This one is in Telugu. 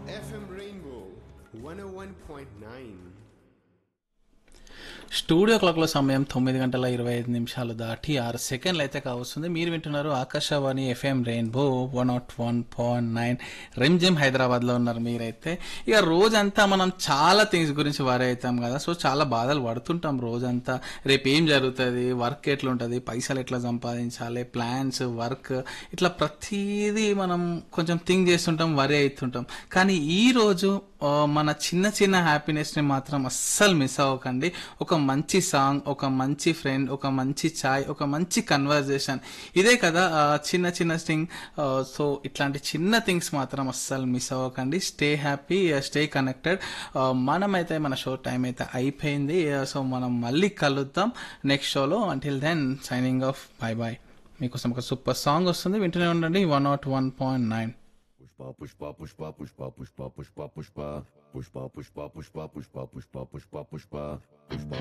FM Rainbow 101.9. స్టూడియో క్లాక్లో సమయం తొమ్మిది గంటల ఇరవై ఐదు నిమిషాలు దాటి ఆరు సెకండ్లు అయితే కావస్తుంది మీరు వింటున్నారు Akashvani FM rainbow one nought one point nine Rimjhim హైదరాబాద్లో ఉన్నారు మీరైతే ఇక రోజంతా మనం చాలా థింగ్స్ గురించి వరి అవుతాం కదా సో చాలా బాధలు పడుతుంటాం రోజంతా రేపు ఏం జరుగుతుంది వర్క్ ఎట్లా ఉంటుంది పైసలు ఎట్లా సంపాదించాలి ప్లాన్స్ వర్క్ ఇట్లా ప్రతిదీ మనం కొంచెం థింక్ చేస్తుంటాం వరి అవుతుంటాం కానీ ఈ రోజు ఆ, మన చిన్న చిన్న హ్యాపీనెస్ ని మాత్రం అస్సలు మిస్ అవ్వకండి ఒక మంచి సాంగ్ ఒక మంచి ఫ్రెండ్ ఒక మంచి చాయ్ ఒక మంచి కన్వర్జేషన్ ఇదే కదా ఆ, చిన్న చిన్న థింగ్ సో ఇట్లాంటి చిన్న థింగ్స్ మాత్రం అస్సలు మిస్ అవ్వకండి స్టే హ్యాపీ స్టే కనెక్టెడ్ మనమైతే మన షో టైం అయితే అయిపోయింది సో మనం మళ్ళీ కలుద్దాం నెక్స్ట్ షోలో until then signing off bye bye మీకోసం ఒక సూపర్ సాంగ్ వస్తుంది వింటూనే ఉండండి one nought one point nine Pushpa, pushpa, pushpa, pushpa, pushpa, pushpa, pushpa, pushpa, pushpa, pushpa, pushpa, pushpa, pushpa, pushpa, pushpa, pushpa.